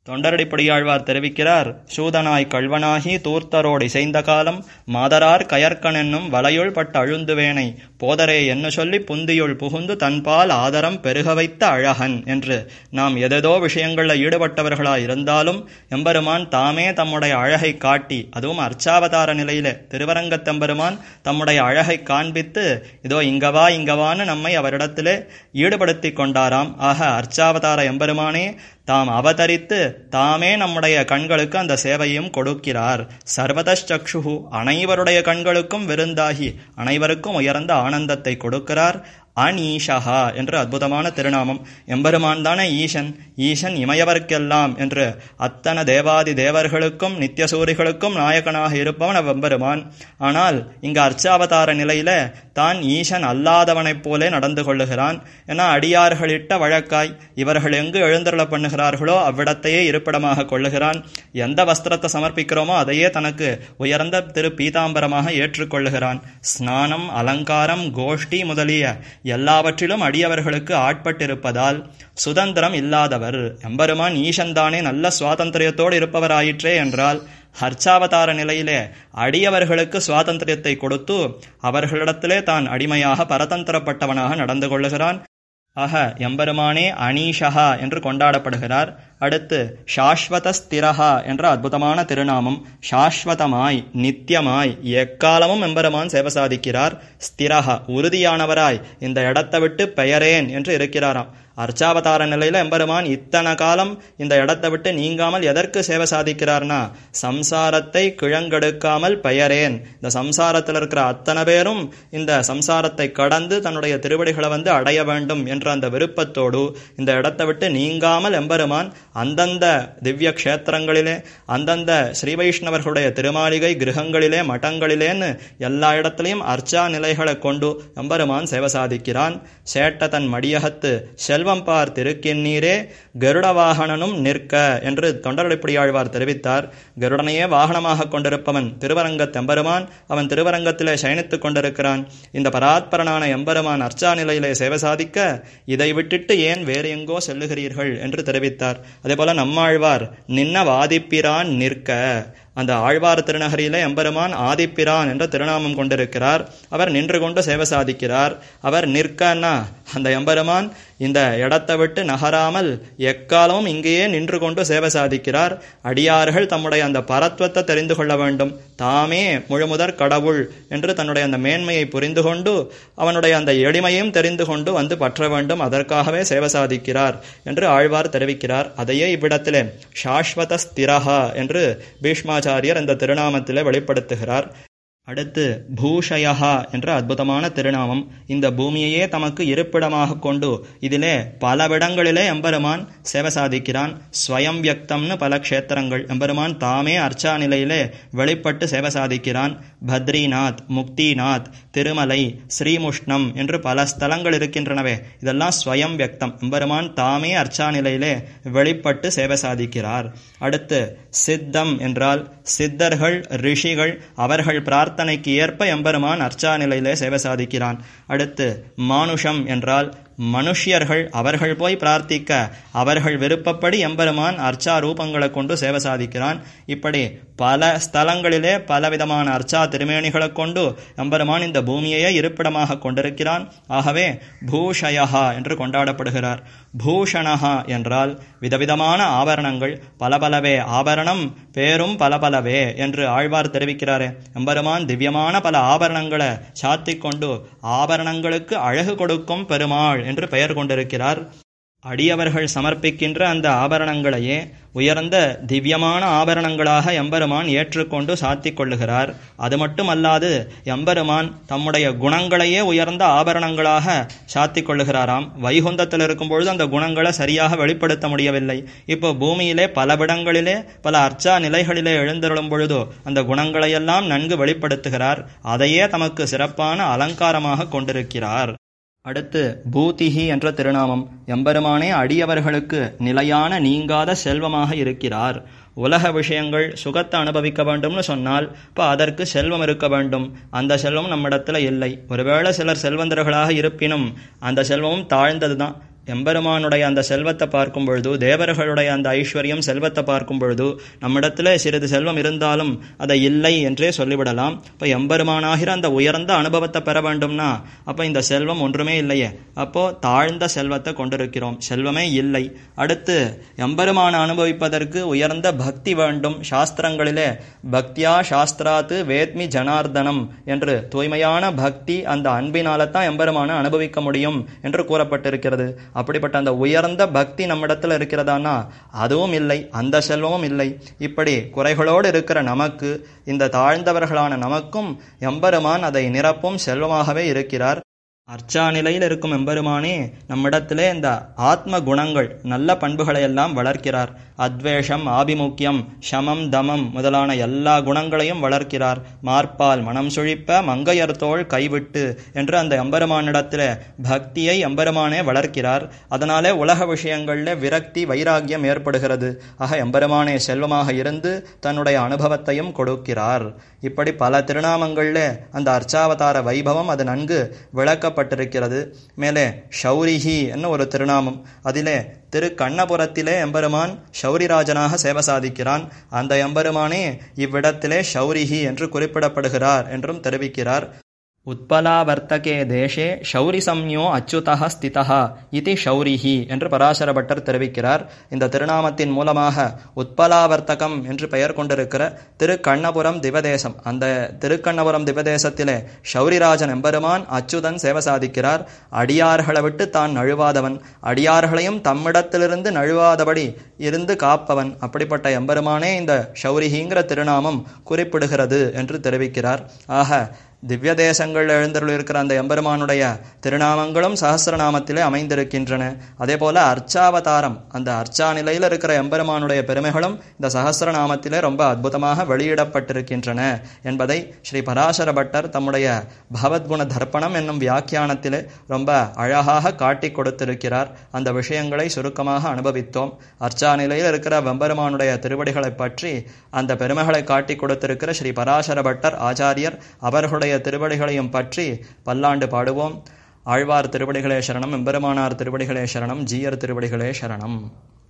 தொண்டரடிப்படியாழ்வார் தெரிவிக்கிறார் சூதனாய் கள்வனாகி தூர்த்தரோடு இசைந்த காலம் மாதரார் கயற்கன் என்னும் வலையுள் பட்டு அழுந்துவேனை போதரே என்ன சொல்லி புந்தியுள் புகுந்து தன்பால் ஆதரம் பெருக வைத்த அழகன் என்று நாம் எதேதோ விஷயங்களில் ஈடுபட்டவர்களாய் இருந்தாலும் எம்பெருமான் தாமே தம்முடைய அழகை காட்டி அதுவும் அர்ச்சாவதார நிலையிலே திருவரங்கத்தெம்பெருமான் தம்முடைய அழகை காண்பித்து இதோ இங்கவா இங்கவான்னு நம்மை அவரிடத்திலே ஈடுபடுத்தி கொண்டாராம் ஆக அர்ச்சாவதார எம்பெருமானே தாம் அவதரித்து தாமே நம்முடைய கண்களுக்கு அந்த சேவையும் கொடுக்கிறார் சர்வதச்சக்ஷு அனைவருடைய கண்களுக்கும் விருந்தாகி அனைவருக்கும் உயர்ந்த ஆனந்தத்தை கொடுக்கிறார் அனீஷஹா என்று அற்புதமான திருநாமம் எம்பெருமான் தானே ஈசன் ஈசன் இமையவர்க்கெல்லாம் என்று அத்தனை தேவாதி தேவர்களுக்கும் நித்தியசூரிகளுக்கும் நாயகனாக இருப்பவன் அவ்வெம்பெருமான் ஆனால் இங்கு அர்ச்சாவதார நிலையில தான் ஈசன் அல்லாதவனைப் போலே நடந்து கொள்ளுகிறான் என அடியார்களிட்ட வழக்காய் இவர்கள் எங்கு எழுந்தருள பண்ணுகிறார்களோ அவ்விடத்தையே இருப்பிடமாக கொள்ளுகிறான் எந்த வஸ்திரத்தை சமர்ப்பிக்கிறோமோ அதையே தனக்கு உயர்ந்த திரு பீதாம்பரமாக ஏற்றுக்கொள்ளுகிறான் ஸ்நானம் அலங்காரம் கோஷ்டி முதலிய எல்லாவற்றிலும் அடியவர்களுக்கு ஆட்பட்டிருப்பதால் சுதந்திரம் இல்லாதவர் எம்பெருமான் ஈசன்தானே நல்ல சுவாதந்திரியத்தோடு இருப்பவராயிற்றே என்றால் ஹர்ச்சாவதார நிலையிலே அடியவர்களுக்கு சுவாதந்திரியத்தை கொடுத்து அவர்களிடத்திலே தான் அடிமையாக பரதந்திரப்பட்டவனாக நடந்து கொள்ளுகிறான் ஆக எம்பெருமானே அனீஷஹா என்று கொண்டாடப்படுகிறார் அடுத்து சாஸ்வத ஸ்திரஹா என்ற அற்புதமான திருநாமம் சாஸ்வதமாய் நித்தியமாய் எக்காலமும் எம்பெருமான் சேவை சாதிக்கிறார் ஸ்திரஹா உறுதியானவராய் இந்த இடத்தை விட்டு பெயரேன் என்று இருக்கிறாராம் அர்ச்சாவதார நிலையில எம்பெருமான் இத்தனை காலம் இந்த இடத்தை விட்டு நீங்காமல் எதற்கு சேவை சாதிக்கிறார்னா சம்சாரத்தை கிழங்கெடுக்காமல் பெயரேன் இந்த சம்சாரத்தில் இருக்கிற அத்தனை பேரும் இந்த சம்சாரத்தை கடந்து தன்னுடைய திருவடிகளை வந்து அடைய வேண்டும் என்ற அந்த விருப்பத்தோடு இந்த இடத்தை விட்டு நீங்காமல் எம்பெருமான் அந்தந்த திவ்ய க்ஷேத்திரங்களிலே அந்தந்த ஸ்ரீ வைஷ்ணவர்களுடைய திருமாளிகை கிரகங்களிலே மட்டங்களிலேன்னு எல்லா இடத்துலையும் அர்ச்சா நிலைகளை கொண்டு எம்பெருமான் சேவை சாதிக்கிறான் சேட்ட தன் மடியகத்து செல்வம் பார் திருக்கின்னீரே கருட வாகனனும் நிற்க என்று தொண்டரடிப்படியாழ்வார் தெரிவித்தார் கருடனையே வாகனமாக கொண்டிருப்பவன் திருவரங்கத் எம்பெருமான் அவன் திருவரங்கத்திலே சயனித்துக் கொண்டிருக்கிறான் இந்த பராத்பரனான எம்பெருமான் அர்ச்சா நிலையிலே சேவை சாதிக்க இதை விட்டுட்டு ஏன் வேறு எங்கோ செல்லுகிறீர்கள் என்று தெரிவித்தார் அதே போல நம்மாழ்வார் நின்ன வாதிப்பிரான் நிற்க அந்த ஆழ்வார் திருநகரியிலே எம்பெருமான் ஆதிப்பிரான் என்ற திருநாமம் கொண்டிருக்கிறார் அவர் நின்று கொண்டு சேவை சாதிக்கிறார் அவர் நிற்கன்னா அந்த எம்பெருமான் இந்த இடத்தை விட்டு நகராமல் எக்காலமும் இங்கேயே நின்று கொண்டு சேவை சாதிக்கிறார் அடியார்கள் தம்முடைய அந்த பரத்வத்தை தெரிந்து கொள்ள வேண்டும் தாமே முழுமுதற் கடவுள் என்று தன்னுடைய அந்த மேன்மையை புரிந்து கொண்டு அவனுடைய அந்த எளிமையும் தெரிந்து கொண்டு வந்து பற்ற வேண்டும் அதற்காகவே சேவை சாதிக்கிறார் என்று ஆழ்வார் தெரிவிக்கிறார் அதையே இவ்விடத்திலே சாஸ்வத ஸ்திரஹா என்று பீஷ்மாச்சாரியர் இந்த திருநாமத்திலே வெளிப்படுத்துகிறார் அடுத்து பூஷயஹா என்ற அற்புதமான திருநாமம் இந்த பூமியையே தமக்கு இருப்பிடமாக கொண்டு இதிலே பலவிடங்களிலே எம்பெருமான் சேவை சாதிக்கிறான் ஸ்வயம் வியக்தம்னு பல க்ஷேத்திரங்கள் எம்பெருமான் தாமே அர்ச்சா நிலையிலே வெளிப்பட்டு சேவை சாதிக்கிறான் பத்ரிநாத் முக்திநாத் திருமலை ஸ்ரீமுஷ்ணம் என்று பல ஸ்தலங்கள் இருக்கின்றனவே இதெல்லாம் ஸ்வயம் வியக்தம் எம்பெருமான் தாமே அர்ச்சா நிலையிலே வெளிப்பட்டு சேவை சாதிக்கிறார் அடுத்து சித்தம் என்றால் சித்தர்கள் ரிஷிகள் அவர்கள் பிரார்த்தனைக்கு ஏற்ப எம்பெருமான் அர்ச்சா நிலையிலே சேவை சாதிக்கிறான் அடுத்து மானுஷம் என்றால் மனுஷ்யர்கள் அவர்கள் போய் பிரார்த்திக்க அவர்கள் விருப்பப்படி எம்பெருமான் அர்ச்சா ரூபங்களை கொண்டு சேவை சாதிக்கிறான் இப்படி பல ஸ்தலங்களிலே பலவிதமான அர்ச்சா திருமேனிகளை கொண்டு எம்பெருமான் இந்த பூமியையே இருப்பிடமாக கொண்டிருக்கிறான் ஆகவே பூஷயஹா என்று கொண்டாடப்படுகிறார் பூஷணஹா என்றால் விதவிதமான ஆபரணங்கள் பல பலவே ஆபரணம் பேரும் பல பலவே என்று ஆழ்வார் தெரிவிக்கிறாரே எம்பெருமான் திவ்யமான பல ஆபரணங்களை சாத்திக் கொண்டு ஆபரணங்களுக்கு அழகு கொடுக்கும் பெருமாள் என்று பெயர் கொண்டிருக்கிறார் அடியவர்கள் சமர்ப்பிக்கின்ற அந்த ஆபரணங்களையே உயர்ந்த திவ்யமான ஆபரணங்களாக எம்பெருமான் ஏற்றுக்கொண்டு சாத்திக் கொள்ளுகிறார் அது மட்டுமல்லாது எம்பெருமான் தம்முடைய குணங்களையே உயர்ந்த ஆபரணங்களாக சாத்திக் கொள்ளுகிறாராம் வைகுந்தத்தில் இருக்கும்பொழுது அந்த குணங்களை சரியாக வெளிப்படுத்த முடியவில்லை இப்போ பூமியிலே பலவிடங்களிலே பல அர்ச்சா நிலைகளிலே எழுந்தருளும் பொழுதோ அந்த குணங்களையெல்லாம் நன்கு வெளிப்படுத்துகிறார் அதையே தமக்கு சிறப்பான அலங்காரமாக கொண்டிருக்கிறார் அடுத்து பூதிஹி என்ற திருநாமம் எம்பெருமானே அடியவர்களுக்கு நிலையான நீங்காத செல்வமாக இருக்கிறார் உலக விஷயங்கள் சுகத்தை அனுபவிக்க வேண்டும்னு சொன்னால் இப்போ அதற்கு செல்வம் இருக்க வேண்டும் அந்த செல்வம் நம்மிடத்துல இல்லை ஒருவேளை சிலர் செல்வந்தர்களாக இருப்பினும் அந்த செல்வமும் தாழ்ந்தது தான் எம்பெருமானுடைய அந்த செல்வத்தை பார்க்கும் பொழுது தேவர்களுடைய அந்த ஐஸ்வர்யம் செல்வத்தை பார்க்கும் பொழுது நம்மிடத்துல சிறிது செல்வம் இருந்தாலும் அதை இல்லை என்றே சொல்லிவிடலாம் இப்போ எம்பெருமானாகிற அந்த உயர்ந்த அனுபவத்தை பெற வேண்டும்னா அப்போ இந்த செல்வம் ஒன்றுமே இல்லையே அப்போ தாழ்ந்த செல்வத்தை கொண்டிருக்கிறோம் செல்வமே இல்லை அடுத்து எம்பெருமான அனுபவிப்பதற்கு உயர்ந்த பக்தி வேண்டும் சாஸ்திரங்களிலே பக்தியா சாஸ்திராத்து வேத்மி ஜனார்தனம் என்று தூய்மையான பக்தி அந்த அன்பினால தான் எம்பெருமான அனுபவிக்க முடியும் என்று கூறப்பட்டிருக்கிறது அப்படிப்பட்ட அந்த உயர்ந்த பக்தி நம்மிடத்தில் இருக்கிறதானா அதுவும் இல்லை அந்த செல்வமும் இல்லை இப்படி குறைகளோடு இருக்கிற நமக்கு இந்த தாழ்ந்தவர்களான நமக்கும் எம்பெருமான் அதை நிரப்பும் செல்வமாகவே இருக்கிறார் அர்ச்சா நிலையில் இருக்கும் எம்பெருமானே நம்மிடத்திலே இந்த ஆத்ம குணங்கள் நல்ல பண்புகளை எல்லாம் வளர்க்கிறார் அத்வேஷம் ஆபிமுக்கியம் சமம் தமம் முதலான எல்லா குணங்களையும் வளர்க்கிறார் மார்பால் மனம் சுழிப்ப மங்கையர்தோள் கைவிட்டு என்று அந்த எம்பெருமானிடத்திலே பக்தியை எம்பெருமானே வளர்க்கிறார் அதனாலே உலக விஷயங்களில் விரக்தி வைராக்கியம் ஏற்படுகிறது ஆக எம்பெருமானே செல்வமாக இருந்து தன்னுடைய அனுபவத்தையும் கொடுக்கிறார் இப்படி பல திருநாமங்களில் அந்த அர்ச்சாவதார வைபவம் அது நன்கு விளக்கப்பட்டிருக்கிறது மேலே ஷௌரிஹி என்ன ஒரு திருநாமம் அதிலே திரு கண்ணபுரத்திலே எம்பெருமான் ஷௌரிராஜனாக சேவை சாதிக்கிறான் அந்த எம்பெருமானே இவ்விடத்திலே ஷௌரிஹி என்று குறிப்பிடப்படுகிறார் என்றும் தெரிவிக்கிறார் உத்பலாவர்த்தகே தேசே ஷௌரி சம்யோ அச்சுதா ஸ்திதா இது ஷௌரிஹி என்று பராசர பட்டர் தெரிவிக்கிறார் இந்த திருநாமத்தின் மூலமாக உத்பலாவர்த்தகம் என்று பெயர் கொண்டிருக்கிற திருக்கண்ணபுரம் திவதேசம் அந்த திருக்கண்ணபுரம் திவதேசத்திலே ஷௌரிராஜன் எம்பெருமான் அச்சுதன் சேவை சாதிக்கிறார் அடியார்களை விட்டு தான் நழுவாதவன் அடியார்களையும் தம்மிடத்திலிருந்து நழுவாதபடி இருந்து காப்பவன் அப்படிப்பட்ட எம்பெருமானே இந்த ஷௌரிஹிங்கிற திருநாமம் குறிப்பிடுகிறது என்று தெரிவிக்கிறார் ஆக திவ்ய தேசங்கள் எழுந்தருள் இருக்கிற அந்த எம்பெருமானுடைய திருநாமங்களும் சகசிரநாமத்திலே அமைந்திருக்கின்றன அதே போல அர்ச்சாவதாரம் அந்த அர்ச்சா நிலையில் இருக்கிற எம்பெருமானுடைய பெருமைகளும் இந்த சகசிரநாமத்திலே ரொம்ப அற்புதமாக வெளியிடப்பட்டிருக்கின்றன என்பதை ஸ்ரீ பராசர பட்டர் தம்முடைய பகவத்குண தர்ப்பணம் என்னும் வியாக்கியானத்திலே ரொம்ப அழகாக காட்டி கொடுத்திருக்கிறார் அந்த விஷயங்களை சுருக்கமாக அனுபவித்தோம் அர்ச்சா நிலையில் இருக்கிற வெம்பெருமானுடைய திருவடிகளை பற்றி அந்த பெருமைகளை காட்டி கொடுத்திருக்கிற ஸ்ரீ பராசர பட்டர் ஆச்சாரியர் அவர்களுடைய திருவடிகளையும் பற்றி பல்லாண்டு பாடுவோம் ஆழ்வார் திருவடிகளே சரணம் எம்பெருமானார் திருவடிகளே சரணம் ஜீயர் திருவடிகளே சரணம்